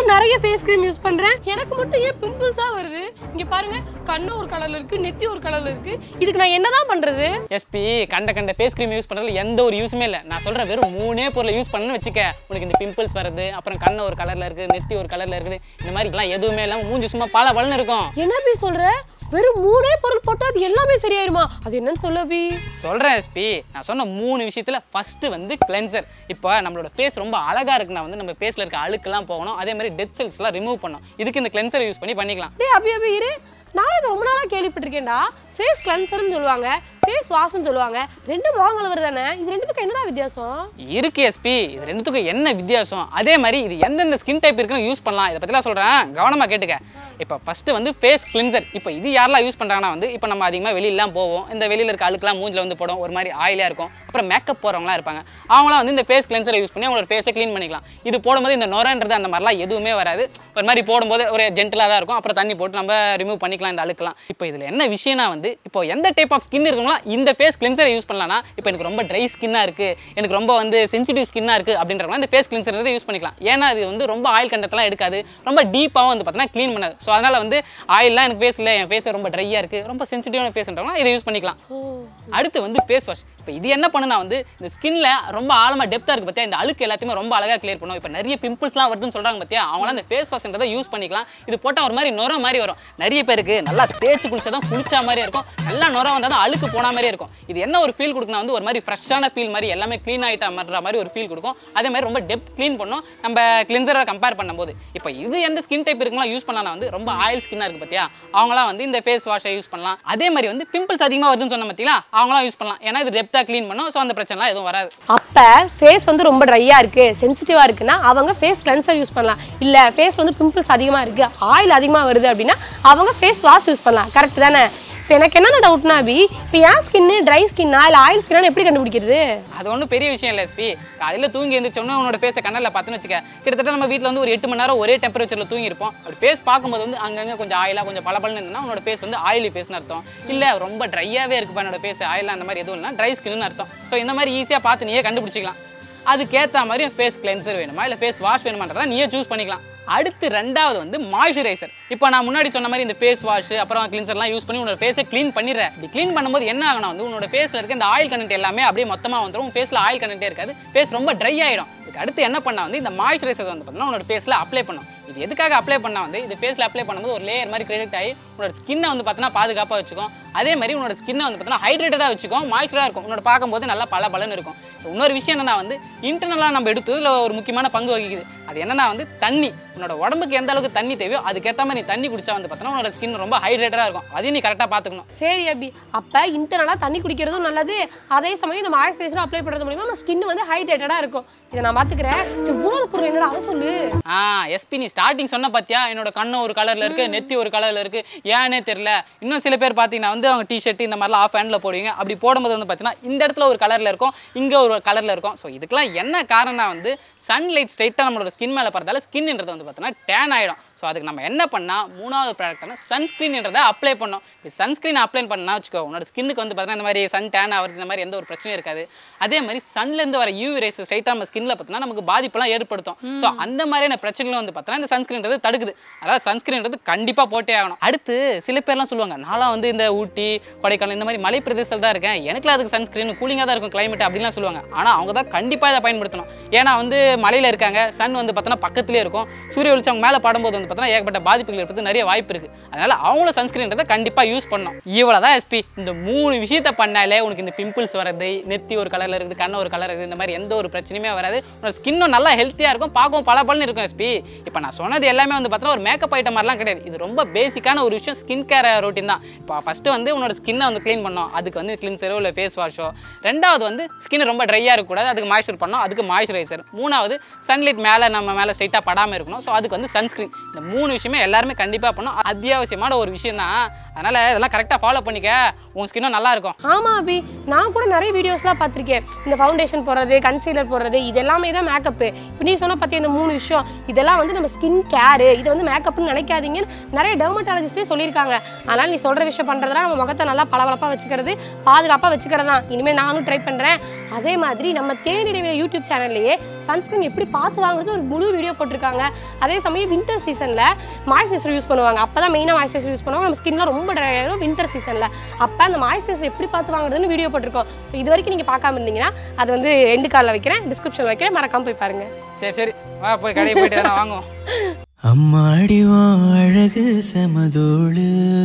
நானும் நிறைய face cream use பண்றேன் எனக்கு மட்டும் ஏன் பிம்பிள்ஸா வருது இங்க பாருங்க கண்ணு ஒரு கலர்ல இருக்கு நெத்தி ஒரு கலர்ல இருக்கு இதுக்கு நான் என்னதான் பண்றது எஸ்பி கண்ட கண்ட ஃபேஸ் க்ரீம் யூஸ் பண்ணுறதுல எந்த ஒரு யூஸுமே இல்லை நான் சொல்கிற வெறும் மூணே பொருளை யூஸ் பண்ணணும்னு வச்சுக்க உனக்கு இந்த பிம்பிள்ஸ் வருது அப்புறம் கண்ணு ஒரு கலரில் இருக்குது நெத்தி ஒரு கலரில் இருக்குது இந்த மாதிரிலாம் எதுவுமே இல்லாமல் மூஞ்சி சும்மா பல பலன்னு இருக்கும் என்ன பி சொல்ற வெறும் மூணே பொருள் போட்டா அது எல்லாமே சரியாயிருமா அது என்னன்னு சொல்ல பி சொல்கிறேன் எஸ்பி நான் சொன்ன மூணு விஷயத்தில் ஃபஸ்ட்டு வந்து கிளென்சர் இப்போ நம்மளோட ஃபேஸ் ரொம்ப அழகாக இருக்குன்னா வந்து நம்ம ஃபேஸில் இருக்க அழுக்கெல்லாம் போகணும் அதே மாதிரி டெத் செல்ஸ்லாம் ரிமூவ் பண்ணணும் இதுக்கு இந்த கிளென்சரை யூஸ் பண்ணி பண்ணிக்கலாம் டேய் அபி அபி இரு நானும் இதை ரொம்ப நாளா கேள்விப்பட்டிருக்கேன்டா ஃபேஸ் கிளென்சர்னு சொல்லுவாங்க ஃபேஸ் வாஷ்னு சொல்லுவாங்க ரெண்டு முகம் கலவர் தானே இது ரெண்டுத்துக்கும் என்னடா வித்தியாசம் இருக்கு எஸ்பி இது ரெண்டுத்துக்கும் என்ன வித்தியாசம் அதே மாதிரி இது எந்தெந்த ஸ்கின் டைப் இருக்குன்னு யூஸ் பண்ணலாம் இதை பற்றிலாம் சொல்கிறேன் கவனமாக கேட்டுக்க இப்போ ஃபஸ்ட்டு வந்து ஃபேஸ் கிளின்சர் இப்போ இது யாரெல்லாம் யூஸ் பண்ணுறாங்கன்னா வந்து இப்போ நம்ம அதிகமாக வெளியிலாம் போவோம் இந்த வெளியில் இருக்க அழுக்கெல்லாம் மூஞ்சில் வந்து போடும் ஒரு மாதிரி ஆயிலாக இருக்கும் அப்புறம் மேக்கப் போகிறவங்களாம் இருப்பாங்க அவங்களாம் வந்து இந்த ஃபேஸ் கிளென்சரை யூஸ் பண்ணி அவங்களோட ஃபேஸை க்ளீன் பண்ணிக்கலாம் இது போடும்போது இந்த நுரன்றது அந்த மாதிரிலாம் எதுவுமே வராது ஒரு மாதிரி போடும்போது ஒரு ஜென்டலாக தான் இருக்கும் அப்புறம் தண்ணி போட்டு நம்ம ரிமூவ் பண்ணிக்கலாம் இந்த அழுக்கெல்லாம் இப்போ இதில் என்ன விஷயம்னா வந்து இப்போ எந்த டைப் ஆஃப் ஸ்கின் இருக்குங்களோ இந்த ஃபேஸ் கிளென்சரை யூஸ் பண்ணலாம்னா இப்போ எனக்கு ரொம்ப ட்ரை ஸ்கின்னாக இருக்குது எனக்கு ரொம்ப வந்து சென்சிட்டிவ் ஸ்கின்னாக இருக்குது அப்படின்றவங்க இந்த ஃபேஸ் கிளென்சர் யூஸ் பண்ணிக்கலாம் ஏன்னா அது வந்து ரொம்ப ஆயில் கண்டத்தெல்லாம் எடுக்காது ரொம்ப டீப்பாகவும் வந்து பார்த்தீங்கன்னா க்ளீன் பண்ணாது ஸோ அதனால் வந்து ஆயில்லாம் எனக்கு ஃபேஸ் இல்லை என் ஃபேஸ் ரொம்ப ட்ரையாக இருக்குது ரொம்ப சென்சிட்டிவான ஃபேஸ்ன்றவங்க இதை யூஸ் பண்ணிக்கலாம் அடுத்து வந்து ஃபேஸ் வாஷ் இப்போ இது என்ன பண்ணுனா வந்து இந்த ஸ்கின்ல ரொம்ப ஆழமாக டெப்த்தாக இருக்குது பார்த்தியா இந்த அழுக்கு எல்லாத்தையுமே ரொம்ப அழகாக கிளியர் பண்ணும் இப்போ நிறைய பிம்பிள்ஸ்லாம் வருதுன்னு சொல்கிறாங்க பார்த்தியா அவங்களாம் இந்த ஃபேஸ் வாஷ்ன்றதை யூஸ் பண்ணிக்கலாம் இது போட்டால் ஒரு மாதிரி நுர மாதிரி வரும் நிறைய பேருக்கு நல்லா தேய்ச்சி குளிச்சா தான் குளிச்சா மாதிரி இருக்கும் நல்லா நுர வந்தால் தான் அழுக்கு போன மாதிரி இருக்கும் இது என்ன ஒரு ஃபீல் கொடுக்குனா வந்து ஒரு மாதிரி ஃப்ரெஷ்ஷான ஃபீல் மாதிரி எல்லாமே க்ளீன் ஆகிட்டா மாட்டுற மாதிரி ஒரு ஃபீல் கொடுக்கும் அதே மாதிரி ரொம்ப டெப்த் க்ளீன் பண்ணும் நம்ம கிளின்சரை கம்பேர் பண்ணும்போது இப்போ இது எந்த ஸ்கின் டைப் இருக்குலாம் யூஸ் பண்ணலாம் வந்து ரொம்ப ஆயில் ஸ்கின்னாக இருக்குது பார்த்தியா அவங்களாம் வந்து இந்த ஃபேஸ் வாஷை யூஸ் பண்ணலாம் அதே மாதிரி வந்து பிம்பிள்ஸ் அதிகமாக வருதுன்னு சொன்ன பார்த்தீங்களா அவங்களாம் யூஸ் பண்ணலாம் ஏன்னா இது டெப்த்தாக க்ளீன் பண்ணும் ஸோ அந்த பிரச்சனைலாம் எதுவும் வராது அப்ப ஃபேஸ் வந்து ரொம்ப ட்ரையா இருக்கு சென்சிட்டிவா இருக்குன்னா அவங்க ஃபேஸ் கிளென்சர் யூஸ் பண்ணலாம் இல்ல ஃபேஸ் வந்து பிம்பிள்ஸ் அதிகமா இருக்கு ஆயில் அதிகமா வருது அப்படின்னா அவங்க ஃபேஸ் வாஷ் யூஸ் பண்ணலாம் கரெக்ட் தானே இப்போ எனக்கு என்ன டவுட்னா பி இப்போ ஏன் ஸ்கின்னு ட்ரை ஸ்கின்னா இல்லை ஆயில் ஸ்கின்னா எப்படி கண்டுபிடிக்கிறது அது ஒன்றும் பெரிய விஷயம் இல்லை எஸ்பி காலையில் தூங்கி எழுந்திரிச்சோன்னே உன்னோட ஃபேஸை கண்ணில் பார்த்துன்னு வச்சுக்க கிட்டத்தட்ட நம்ம வீட்டில் வந்து ஒரு எட்டு மணி நேரம் ஒரே டெம்பரேச்சரில் தூங்கி இருப்போம் அப்படி ஃபேஸ் பார்க்கும்போது வந்து அங்கங்கே கொஞ்சம் ஆயிலாக கொஞ்சம் பளபளன்னு இருந்தால் உன்னோட ஃபேஸ் வந்து ஆயிலி ஃபேஸ்னு அர்த்தம் இல்லை ரொம்ப ட்ரையாகவே இருக்குப்பா என்னோட ஃபேஸ் ஆயில் அந்த மாதிரி எதுவும் இல்லை ட்ரை ஸ்கின்னு அர்த்தம் ஸோ இந்த மாதிரி ஈஸியாக பார்த்து நீயே கண்டுபிடிச்சிக்கலாம் அதுக்கேற்ற மாதிரி ஃபேஸ் கிளென்சர் வேணுமா இல்லை ஃபேஸ் வாஷ் வேணுமான்றதை நீயே சூஸ் பண்ணிக்கலாம் அடுத்து ரெண்டாவது வந்து மாய்ஸ்சரைசர் இப்போ நான் முன்னாடி சொன்ன மாதிரி இந்த ஃபேஸ் வாஷ் அப்புறம் கிளின்சர்லாம் யூஸ் பண்ணி உன்னோட ஃபேஸை க்ளீன் பண்ணிடுறேன் இப்படி க்ளீன் பண்ணும்போது என்ன ஆகணும் வந்து உன்னோட ஃபேஸில் இருக்க இந்த ஆயில் கண்டென்ட் எல்லாமே அப்படியே மொத்தமாக வந்துடும் ஃபேஸில் ஆயில் கண்டென்ட்டே இருக்காது ஃபேஸ் ரொம்ப ட்ரை ஆகிடும் இதுக்கு அடுத்து என்ன பண்ணா வந்து இந்த மாய்ஸ்சரைசர் வந்து பார்த்தீங்கன்னா உன்னோட ஃபேஸில் அப்ளை பண்ணும் இது எதுக்காக அப்ளை பண்ணா வந்து இது ஃபேஸில் அப்ளை பண்ணும்போது ஒரு லேயர் மாதிரி கிரெடிட் ஆகி உன்னோட ஸ்கின்னை வந்து பார்த்தீங்கன்னா பாதுகாப்பாக வச்சுக்கும் அதே மாதிரி உன்னோட ஸ்கின்னை வந்து பார்த்தீங்கன்னா ஹைட்ரேட்டடாக வச்சுக்கும் மாய்ஸ்சராக இருக்கும் உன்னோட பார்க்கும்போது நல்லா பல பலன்னு இருக்கும் இன்னொரு விஷயம் என்னன்னா வந்து இன்டர்னலாக நம்ம எடுத்ததுல ஒரு முக்கியமான பங்கு வகிக்குது அது என்னன்னா வந்து தண்ணி உன்னோட உடம்புக்கு எந்த அளவுக்கு தண்ணி தேவையோ அதுக்கேற்ற மாதிரி நீ தண்ணி குடிச்சா வந்து பார்த்தீங்கன்னா உன்னோட ஸ்கின் ரொம்ப ஹைட்ரேட்டடாக இருக்கும் அதையும் நீ கரெக்டாக பார்த்துக்கணும் சரி அபி அப்போ இன்டர்னலாக தண்ணி குடிக்கிறதும் நல்லது அதே சமயம் இந்த மாய்ஸ்சரைசர் அப்ளை பண்ணுறது மூலியமா நம்ம ஸ்கின் வந்து ஹைட்ரேட்டடாக இருக்கும் இதை நான் பார்த்துக்கிறேன் சரி மூணாவது பொருள் என்னடா அதை சொல்லு ஆ எஸ்பி நீ ஸ்டார்டிங் சொன்ன பார்த்தியா என்னோட கண்ணு ஒரு கலரில் இருக்குது நெத்தி ஒரு கலரில் இருக்குது ஏன்னே தெரில இன்னும் சில பேர் பார்த்தீங்கன்னா வந்து அவங்க டிஷர்ட் இந்த மாதிரிலாம் ஆஃப் ஹேண்டில் போடுவீங்க அப்படி போடும்போது வந்து பார்த்தீங்கன்னா இந்த இடத்துல ஒரு கலரில் இருக்கும் இங்கே ஒரு கலரில் இருக்கும் ஸோ இதுக்கெல்லாம் என்ன காரணம்னா வந்து சன்லைட் ஸ்ட்ரைட்டாக நம்மளோட ஸ்கின் மேலே படுறதால ஸ்கின்ன்றது வந்து பார்த்தீங்கன்னா டேன் ஆகிடும் ஸோ அதுக்கு நம்ம என்ன பண்ணால் மூணாவது ப்ராடக்டான சன்ஸ்க்ரீன்ன்றதை அப்ளை பண்ணோம் இப்போ சன்ஸ்க்ரீன் அப்ளை பண்ணா வச்சுக்கோ உன்னோட ஸ்கின்னுக்கு வந்து பார்த்தீங்கன்னா இந்த மாதிரி சன் டேன் ஆகிறது இந்த மாதிரி எந்த ஒரு பிரச்சனையும் இருக்காது அதே மாதிரி சன்லேருந்து வர யூவி ரேஸ் ஸ்ட்ரைட்டாக நம்ம ஸ்கின்ல பார்த்தீங்கன்னா நமக்கு பாதிப்பெல்லாம் ஏற்படுத்தும் ஸோ அந்த மாதிரியான பிரச்சனைகளும் வந்து பார்த்தீங்கன்னா இந்த சன்ஸ்க்ரீன்றது தடுக்குது அதாவது சன்ஸ்க்ரீன்றது கண்டிப்பாக போட்டே ஆகணும் அடுத்து சில பேர்லாம் சொல்லுவாங்க நான்லாம் வந்து இந்த ஊட்டி கொடைக்கானல் இந்த மாதிரி மலை பிரதேசத்தில் தான் இருக்கேன் எனக்குலாம் அதுக்கு சன்ஸ்க்ரீன் கூலிங்காக தான் இருக்கும் கிளைமேட் அப்படின்லாம் சொல்லுவாங்க ஆனால் அவங்க தான் கண்டிப்பாக இதை பயன்படுத்தணும் ஏன்னா வந்து மலையில் இருக்காங்க சன் வந்து பார்த்தோன்னா பக்கத்துலேயே இருக்கும் சூரிய வெளிச்சம் அவங்க மேலே படும்போது வந்து பார்த்தோன்னா ஏகப்பட்ட பாதிப்புகள் ஏற்படுறது நிறைய வாய்ப்பு இருக்குது அதனால அவங்களும் சன்ஸ்க்ரீன்றதை கண்டிப்பாக யூஸ் பண்ணணும் இவ்வளோ தான் எஸ்பி இந்த மூணு விஷயத்த பண்ணாலே உனக்கு இந்த பிம்பிள்ஸ் வரது நெத்தி ஒரு கலரில் இருக்குது கண்ணு ஒரு கலர் இருக்குது இந்த மாதிரி எந்த ஒரு பிரச்சனையுமே வராது உன்னோட ஸ்கின்னும் நல்லா ஹெல்த்தியாக இருக்கும் பார்க்கவும் பல பலன்னு இருக்கும் எஸ்பி இப்போ நான் சொன்னது எல்லாமே வந்து பார்த்தீங்கன்னா ஒரு மேக்கப் ஐட்டம் மாதிரிலாம் கிடையாது இது ரொம்ப பேசிக்கான ஒரு விஷயம் ஸ்கின் கேர் ரொட்டீன் தான் இப்போ ஃபஸ்ட்டு வந்து உன்னோட ஸ்கின்னை வந்து க்ளீன் பண்ணோம் அதுக்கு வந்து கிளின்சரோ இல்லை ஃபேஸ் வாஷோ ரெண்டாவது வந்து ஸ்கின் ரொம்ப ட்ரையாக இருக்கக்கூடாது அதுக்கு மாய்ஸ்சர் பண்ணோம் அதுக்கு மாய்ஸ்சரைசர் மூணாவது சன்லைட் மேலே நம்ம மேலே ஸ்ட்ரைட்டாக படாமல் இருக்கணும் ஸோ அதுக்கு வந்து சன்ஸ்க்ரீன் இந்த மூணு விஷயமே எல்லாருமே கண்டிப்பாக பண்ணணும் அத்தியாவசியமான ஒரு விஷயம் தான் அதனால் இதெல்லாம் கரெக்டாக ஃபாலோ பண்ணிக்க உன் ஸ்கின்னும் நல்லா இருக்கும் ஆமா அபி நான் கூட நிறைய வீடியோஸ்லாம் பார்த்துருக்கேன் இந்த ஃபவுண்டேஷன் போடுறது கன்சீலர் போடுறது இது எல்லாமே தான் மேக்கப்பு இப்போ நீ சொன்ன பார்த்தியா இந்த மூணு விஷயம் இதெல்லாம் வந்து நம்ம ஸ்கின் கேரு இது வந்து மேக்கப்னு நினைக்காதீங்கன்னு நிறைய டெர்மட்டாலஜிஸ்டே சொல்லியிருக்காங்க அதனால் நீ சொல்கிற விஷயம் பண்ணுறதுலாம் நம்ம முகத்தை நல்லா பளபளப்பாக வச்சுக்கிறது பாதுகாப்பாக வச்சுக்கிறது தான் இனிமேல் நானும் ட்ரை பண்ணுறேன் அதே மாதிரி நம்ம தேனிடைய யூடியூப் சேனல்லையே சன்ஸ்கிரீன் எப்படி பார்த்து வாங்குறது ஒரு முழு வீடியோ போட்டிருக்காங்க அதே சமயம் வின்டர் சீசனில் மாய்ஸ்சரைசர் யூஸ் பண்ணுவாங்க அப்போ தான் மெயினாக மாய்ஸ்சரைசர் யூஸ் பண்ணுவாங்க நம்ம ஸ்கின்லாம் ரொம்ப ட்ரை ஆயிரும் வின்டர் சீசனில் அப்போ அந்த மாய்ஸ்சரைசர் எப்படி பார்த்து வாங்குறதுன்னு வீடியோ போட்டிருக்கோம் ஸோ இது வரைக்கும் நீங்கள் பார்க்காம இருந்தீங்கன்னா அது வந்து எண்டு காலில் வைக்கிறேன் டிஸ்கிரிப்ஷனில் வைக்கிறேன் மறக்காம போய் பாருங்க சரி சரி வா போய் கடையை போயிட்டு தானே வாங்குவோம் அம்மாடி உன் அழகு செமதோடு